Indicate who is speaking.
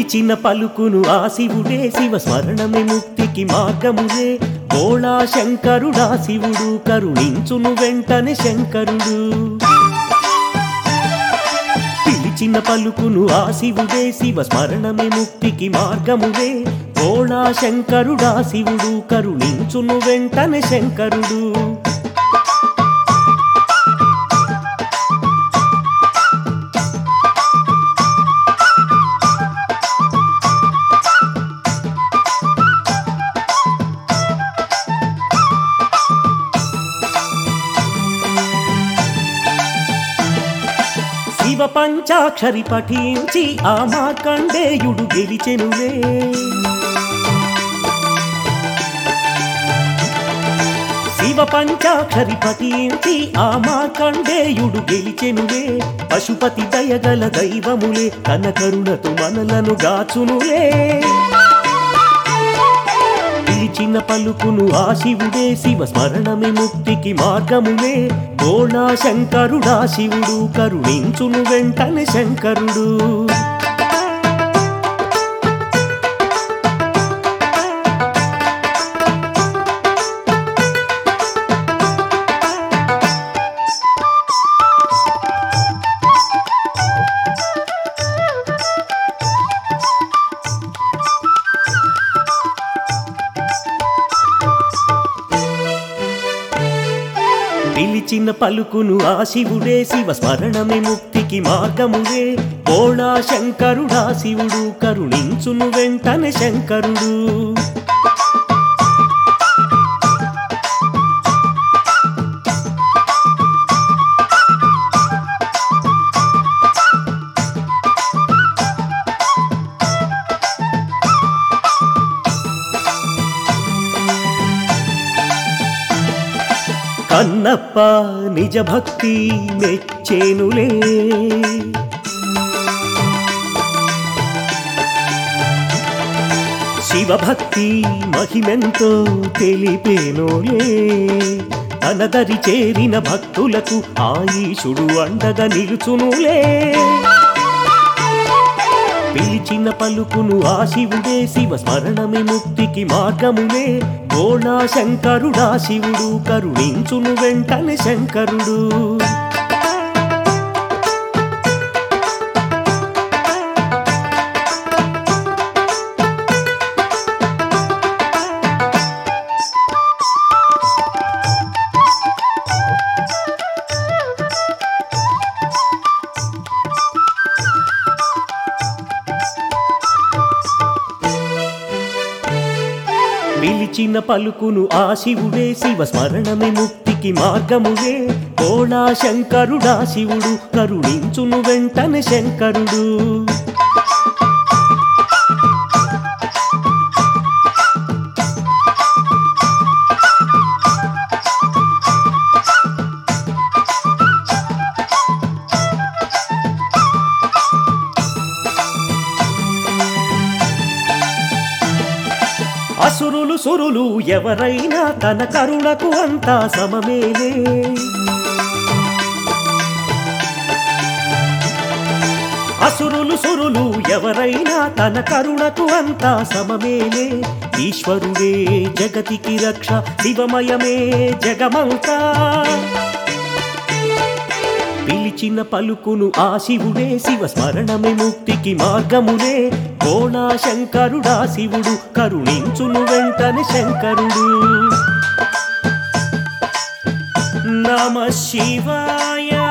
Speaker 1: పిలిచిన పలుకును ఆ శివుడే శివ స్మరణమే ముక్తికి మార్గములే బోళా శంకరుడా శివుడు కరుణించును వెంటనే శంకరుడు పిలిచిన పలుకును ఆ శివుడే శివ స్మరణమే ముక్తికి మార్గములే బోళా శంకరుడా శివుడు కరుణించును వెంటనే శంకరుడు శివ పంచాక్షరి పఠించి ఆ మార్కండేయుడు గెలిచెనులే శివ పంచాక్షరి పఠించి ఆ మార్కండేయుడు గెలిచెనులే పశుపతి దయగల దైవములే తన కరుణతో మనలను గాచునులే పిలిచిన పలుకును ఆ శివుడే శివ స్మరణమే ముక్తికి మార్గములే బోళా శంకరుడా శివుడు కరుణించును వెంటనే శంకరుడు పిలిచిన పలుకును ఆ శివుడే శివ స్మరణమే ముక్తికి మార్గములే బోళా శంకరుడా శివుడు కరుణించును వెంటనే శంకరుడు కన్నప్ప నిజ భక్తి మెచ్చేనులే శివభక్తి మహిమెంతో తెలిపేనోలే తన దరి చేరిన భక్తులకు ఆయుషుడు అండగా నిలుచునులే పిలిచిన పలుకును ఆ శివుడే శివ స్మరణమే ముక్తికి మార్గములే గోళా శంకరుడా శివుడు కరుణించును వెంటనే శంకరుడు పిలిచిన పలుకును ఆ శివుడే శివ స్మరణమే ముక్తికి మార్గములే కోళా శంకరుడా శివుడు కరుణించును వెంటనే శంకరుడు అసురులు సురులు ఎవరైనా తన కరుణకు అంతా సమమేలే అసురులు సురులు ఎవరైనా తన కరుణకు అంతా సమమేలే ఈశ్వరుడే జగతికి రక్ష శివమయమే జగమంతా పిలిచిన పలుకును ఆ శివుడే శివ స్మరణమే ముక్తికి మార్గములే కోణా శంకరుడా శివుడు కరుణించును వెంటనే శంకరుడు నమ శివాయ